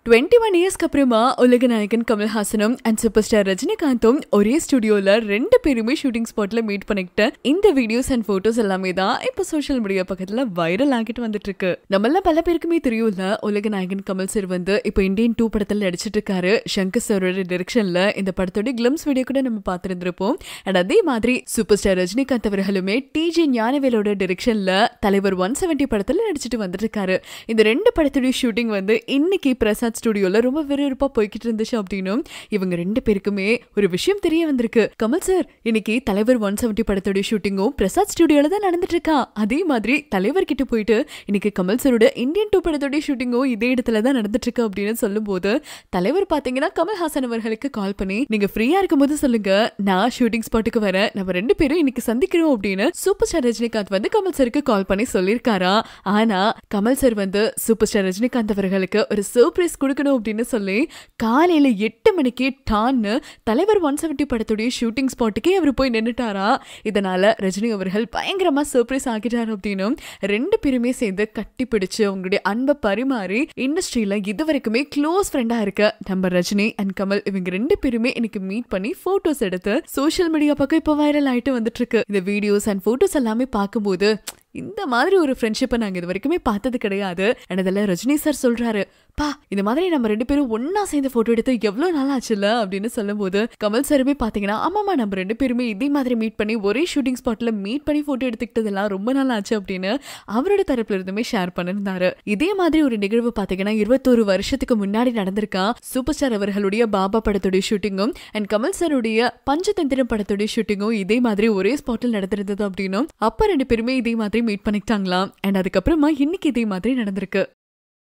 twenty one இயர்ஸ்க்கு அப்புறமா உலக நாயகன் கமல்ஹாசனும் அண்ட் சூப்பர் ஸ்டார் ரஜினிகாந்தும் ஒரே ஸ்டுடியோல ரெண்டு பேருமே ஷூட்டிங் ஸ்பாட்ல மீட் பண்ணிக்கிட்டு இந்த வீடியோஸ் அண்ட் போட்டோஸ் எல்லாமே தான் இப்போ சோஷியல் மீடியா பக்கத்துல வைரல் ஆகிட்டு வந்துட்டு இருக்கு நம்மள பல பேருக்குமே தெரியும்ல உலக நாயகன் கமல் சார் வந்து இப்போ இந்தியன் டூ படத்துல நடிச்சிட்டு இருக்காரு சங்கர் சாரோட டிரெக்ஷன்ல இந்த படத்தோட கிளம்ஸ் வீடியோ கூட நம்ம பார்த்திருந்திருப்போம் அண்ட் அதே மாதிரி சூப்பர் ஸ்டார் ரஜினிகாந்த் அவர்களுமே டிஜி ஞானவேலோட டிரெக்ஷன்ல தலைவர் ஒன் செவன்டி படத்துல நடிச்சிட்டு வந்துட்டு இருக்காரு இந்த ரெண்டு படத்துடைய ஷூட்டிங் வந்து இன்னைக்கு பிரசாத் ஸ்டுடியோல ரொம்ப விறுவிறுப்பா போய்கிட்டு இருந்துச்சு அப்படின்னும் இவங்க ரெண்டு பேருக்குமே ஒரு விஷயம் தெரிய வந்திருக்கு கமல் சார் இன்னைக்கு தலைவர் ஒன் செவன்டி படத்துடைய ஷூட்டிங்கும் பிரசாத் ஸ்டுடியோல தான் நடந்துட்டு இருக்கா அதே மாதிரி தலைவர் கிட்ட போயிட்டு இன்னைக்கு கமல் சாரோட இந்தியன் டூ படத்துடைய ஷூட்டிங்கும் இதே இடத்துல தான் நடந்துட்டு இருக்கு அப்படின்னு சொல்லும்போது தலைவர் பாத்தீங்கன்னா கமல்ஹாசன் அவர்களுக்கு கால் பண்ணி நீங்க ஃப்ரீயா இருக்கும்போது சொல்லுங்க நான் ஷூட்டிங் ஸ்பாட்டுக்கு வரேன் நம்ம ரெண்டு பேரும் இன்னைக்கு சந்திக்கிறோம் அப்படின்னு சூப்பர் ஸ்டார் ரஜினிகாந்த் வந்து கமல் சாருக்கு கால் பண்ணி சொல்லியிருக்காரா ஆனா கமல் சார் வந்து சூப்பர் ஸ்டார் ரஜினிகாந்த் அவர்களுக்கு ஒரு சர்ப்ரைஸ் கொடுக்கணும் அப்படின்னு சொல்லி காலையில எட்டு மணிக்கு டான்னு தலைவர் ஒன் செவன்டி படத்துடைய ஷூட்டிங் ஸ்பாட்டுக்கே அவர் போய் நின்னுட்டாரா இதனால ரஜினி அவர்கள் பயங்கரமா சர்ப்ரைஸ் ஆகிட்டாரு அப்படின்னும் ரெண்டு பேருமே சேர்ந்து கட்டி பிடிச்சு அவங்களுடைய அன்பை பரிமாறி இண்டஸ்ட்ரியில இது வரைக்குமே க்ளோஸ் ஃப்ரெண்டா இருக்க நம்ம ரஜினி அண்ட் கமல் இவங்க ரெண்டு பேருமே எனக்கு மீட் பண்ணி போட்டோஸ் எடுத்து சோஷியல் மீடியா பக்கம் இப்போ வைரல் ஆயிட்டு வந்துட்டு இருக்கு இந்த வீடியோஸ் அண்ட் போட்டோஸ் எல்லாமே பார்க்கும்போது இந்த மாதிரி ஒரு ஃப்ரெண்ட்ஷிப்பை நாங்கள் இது வரைக்குமே பார்த்தது கிடையாது அண்ட் அதில் ரஜினி சார் சொல்றாரு பா இந்த மாதிரி நம்ம ரெண்டு பேரும் ஒன்னா சேர்ந்து போட்டோ எடுத்து எவ்வளோ நாள் ஆச்சுல்ல அப்படின்னு சொல்லும்போது கமல் சாருமே பார்த்தீங்கன்னா ஆமாம்மா நம்ம ரெண்டு பேருமே இதே மாதிரி மீட் பண்ணி ஒரே ஷூட்டிங் ஸ்பாட்ல மீட் பண்ணி போட்டோ எடுத்துக்கிட்டதெல்லாம் ரொம்ப நாள் ஆச்சு அப்படின்னு அவரோட தரப்புல இருந்துமே ஷேர் பண்ணிருந்தாரு இதே மாதிரி ஒரு நிகழ்வு பார்த்தீங்கன்னா இருபத்தோரு வருஷத்துக்கு முன்னாடி நடந்திருக்கா சூப்பர் ஸ்டார் அவர்களுடைய பாபா படத்துடைய ஷூட்டிங்கும் அண்ட் கமல் சாருடைய பஞ்சதந்திரம் படத்துடைய ஷூட்டிங்கும் இதே மாதிரி ஒரே ஸ்பாட்டில் நடந்திருந்தது அப்படின்னும் அப்ப ரெண்டு பேருமே இதே மாதிரி மீட் பண்ணிக்கிட்டாங்களாம் அண்ட் அதுக்கப்புறமா இன்னைக்கு இதே மாதிரி நடந்திருக்கு